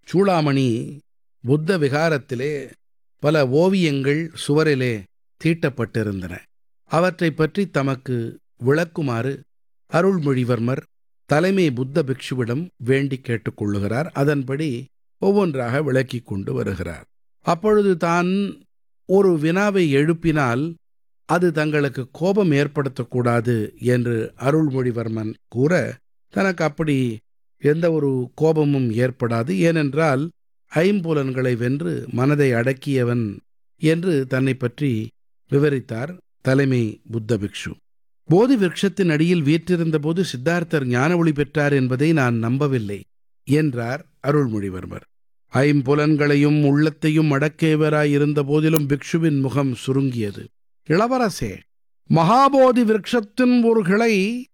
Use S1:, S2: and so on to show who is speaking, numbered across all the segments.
S1: சூளாமணி புத்த விகாரத்திலே பல ஓவியங்கள் சுவரிலே தீட்டப்பட்டிருந்தன அவற்றைப் பற்றி தமக்கு விளக்குமாறு அருள்மொழிவர்மர் தலைமை புத்த பிக்ஷுவிடம் வேண்டி கேட்டுக்கொள்ளுகிறார் அதன்படி ஒவ்வொன்றாக விளக்கிக் கொண்டு வருகிறார் அப்பொழுது தான் ஒரு வினாவை எழுப்பினால் அது தங்களுக்கு கோபம் ஏற்படுத்தக்கூடாது என்று அருள்மொழிவர்மன் கூற தனக்கு அப்படி எந்த ஒரு கோபமும் ஏற்படாது ஏனென்றால் ஐம்புலன்களை வென்று மனதை அடக்கியவன் என்று தன்னை பற்றி விவரித்தார் தலைமை புத்த பிக்ஷு போதி விருட்சத்தின் அடியில் வீற்றிருந்த போது சித்தார்த்தர் ஞான ஒளி பெற்றார் என்பதை நான் நம்பவில்லை என்றார் அருள்மொழிவர்மர் ஐம்புலன்களையும் உள்ளத்தையும் அடக்கியவராய் இருந்த போதிலும் பிக்ஷுவின் முகம் சுருங்கியது இளவரசே மகாபோதி விருட்சத்தின் ஒரு கிளை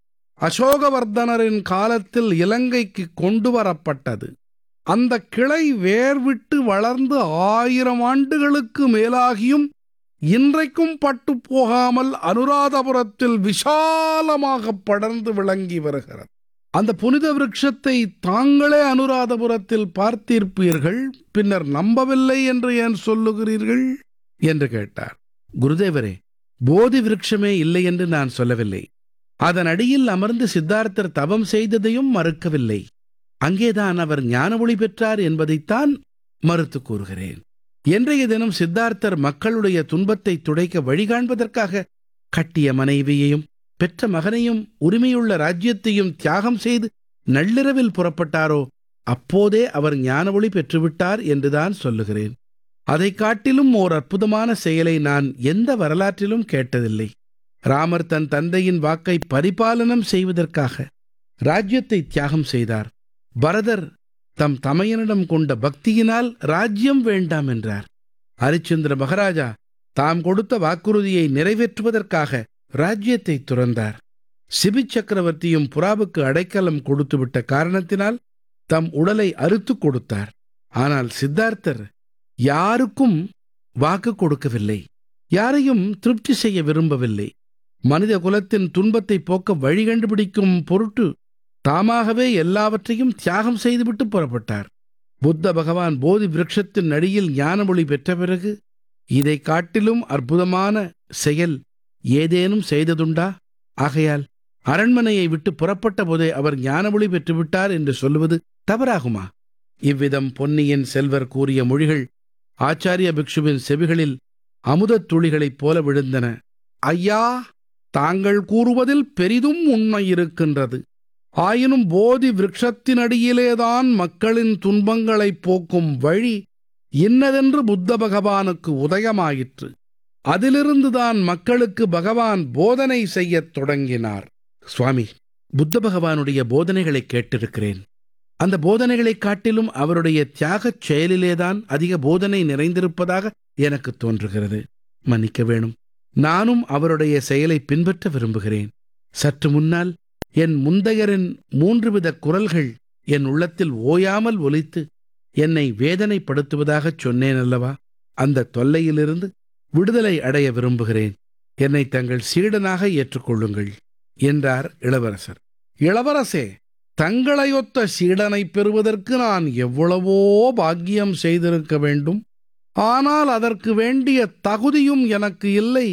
S1: அசோகவர்தனரின் காலத்தில் இலங்கைக்கு கொண்டு வரப்பட்டது அந்த கிளை வேர்விட்டு வளர்ந்து ஆயிரம் ஆண்டுகளுக்கு மேலாகியும் இன்றைக்கும் பட்டு போகாமல் அனுராதபுரத்தில் விஷாலமாக படர்ந்து விளங்கி வருகிறது அந்த புனித விருட்சத்தை தாங்களே அனுராதபுரத்தில் பார்த்திருப்பீர்கள் பின்னர் நம்பவில்லை என்று ஏன் சொல்லுகிறீர்கள் என்று கேட்டார் குருதேவரே போதி விருட்சமே இல்லை என்று நான் சொல்லவில்லை அதன் அடியில் அமர்ந்து சித்தார்த்தர் தவம் செய்ததையும் மறுக்கவில்லை அங்கேதான் அவர் ஞான ஒளி பெற்றார் என்பதைத்தான் மறுத்து கூறுகிறேன் இன்றைய தினம் சித்தார்த்தர் மக்களுடைய துன்பத்தை துடைக்க வழிகாண்பதற்காக கட்டிய மனைவியையும் பெற்ற மகனையும் உரிமையுள்ள ராஜ்யத்தையும் தியாகம் செய்து நள்ளிரவில் புறப்பட்டாரோ அப்போதே அவர் ஞான ஒளி பெற்றுவிட்டார் என்றுதான் சொல்லுகிறேன் அதை காட்டிலும் ஓர் அற்புதமான செயலை நான் எந்த வரலாற்றிலும் கேட்டதில்லை ராமர் தன் தந்தையின் வாக்கை பரிபாலனம் செய்வதற்காக ராஜ்யத்தை தியாகம் செய்தார் பரதர் தம் தமையனிடம் கொண்ட பக்தியினால் ராஜ்யம் வேண்டாம் என்றார் ஹரிச்சந்திர மகாராஜா தாம் கொடுத்த வாக்குறுதியை நிறைவேற்றுவதற்காக ராஜ்யத்தை துறந்தார் சிபி சக்கரவர்த்தியும் புறாவுக்கு அடைக்கலம் கொடுத்துவிட்ட காரணத்தினால் தம் உடலை அறுத்து கொடுத்தார் ஆனால் சித்தார்த்தர் யாருக்கும் வாக்கு கொடுக்கவில்லை யாரையும் திருப்தி செய்ய விரும்பவில்லை மனித குலத்தின் துன்பத்தை போக்க வழி கண்டுபிடிக்கும் பொருட்டு தாமாகவே எல்லாவற்றையும் தியாகம் செய்துவிட்டு புறப்பட்டார் புத்த பகவான் போதி விருட்சத்தின் அடியில் ஞானமொழி பெற்ற பிறகு இதை காட்டிலும் அற்புதமான செயல் ஏதேனும் செய்ததுண்டா ஆகையால் அரண்மனையை விட்டு புறப்பட்ட போதே அவர் ஞானமொழி பெற்றுவிட்டார் என்று சொல்லுவது தவறாகுமா இவ்விதம் பொன்னியின் செல்வர் கூறிய மொழிகள் ஆச்சாரிய பிக்ஷுவின் செவிகளில் அமுதத் துளிகளைப் போல விழுந்தன ஐயா தாங்கள் கூறுவதில் பெரிதும் உண்மை இருக்கின்றது ஆயினும் போதி விருட்சத்தினடியிலேதான் மக்களின் துன்பங்களைப் போக்கும் வழி இன்னதென்று புத்த பகவானுக்கு உதயமாயிற்று அதிலிருந்துதான் மக்களுக்கு பகவான் போதனை செய்யத் தொடங்கினார் சுவாமி புத்த பகவானுடைய போதனைகளை கேட்டிருக்கிறேன் அந்த போதனைகளைக் காட்டிலும் அவருடைய தியாகச் செயலிலேதான் அதிக போதனை நிறைந்திருப்பதாக எனக்கு தோன்றுகிறது மன்னிக்க வேணும் நானும் அவருடைய செயலை பின்பற்ற விரும்புகிறேன் சற்று முன்னால் என் முந்தையரின் மூன்று வித குரல்கள் என் உள்ளத்தில் ஓயாமல் ஒலித்து என்னை வேதனைப்படுத்துவதாகச் சொன்னேன் அல்லவா அந்த தொல்லையிலிருந்து விடுதலை அடைய விரும்புகிறேன் என்னை தங்கள் சீடனாக ஏற்றுக்கொள்ளுங்கள் என்றார் இளவரசர் இளவரசே தங்களையொத்த சீடனை பெறுவதற்கு நான் எவ்வளவோ பாக்கியம் செய்திருக்க வேண்டும் ஆனால் அதற்கு வேண்டிய தகுதியும் எனக்கு இல்லை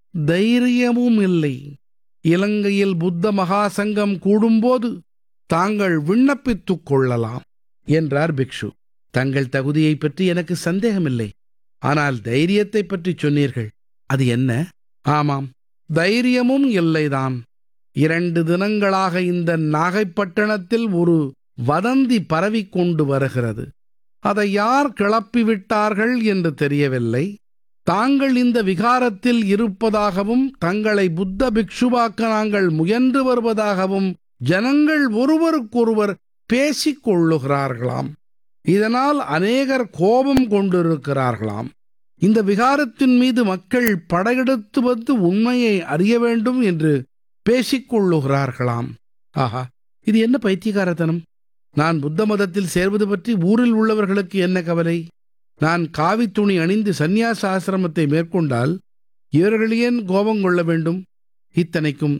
S1: தைரியமும் இல்லை இலங்கையில் புத்த மகாசங்கம் கூடும்போது தாங்கள் விண்ணப்பித்துக் கொள்ளலாம் என்றார் பிக்ஷு தங்கள் தகுதியை பற்றி எனக்கு சந்தேகமில்லை ஆனால் தைரியத்தை பற்றி சொன்னீர்கள் அது என்ன ஆமாம் தைரியமும் இல்லைதான் இரண்டு தினங்களாக இந்த நாகைப்பட்டினத்தில் ஒரு வதந்தி பரவிக் கொண்டு வருகிறது அதை யார் கிளப்பிவிட்டார்கள் என்று தெரியவில்லை தாங்கள் இந்த விகாரத்தில் இருப்பதாகவும் தங்களை புத்த பிக்ஷுவாக்க நாங்கள் முயன்று வருவதாகவும் ஜனங்கள் ஒருவருக்கொருவர் பேசிக் கொள்ளுகிறார்களாம் இதனால் அநேகர் கோபம் கொண்டிருக்கிறார்களாம் இந்த விகாரத்தின் மீது மக்கள் படையெடுத்து வந்து உண்மையை அறிய வேண்டும் என்று பேசிக் கொள்ளுகிறார்களாம் ஆஹா இது என்ன பைத்தியகாரத்தனம் நான் புத்த மதத்தில் சேர்வது பற்றி ஊரில் உள்ளவர்களுக்கு என்ன கவலை நான் காவித் துணி அணிந்து சந்நியாச ஆசிரமத்தை மேற்கொண்டால் இவர்கள் ஏன் கோபம் கொள்ள வேண்டும் இத்தனைக்கும்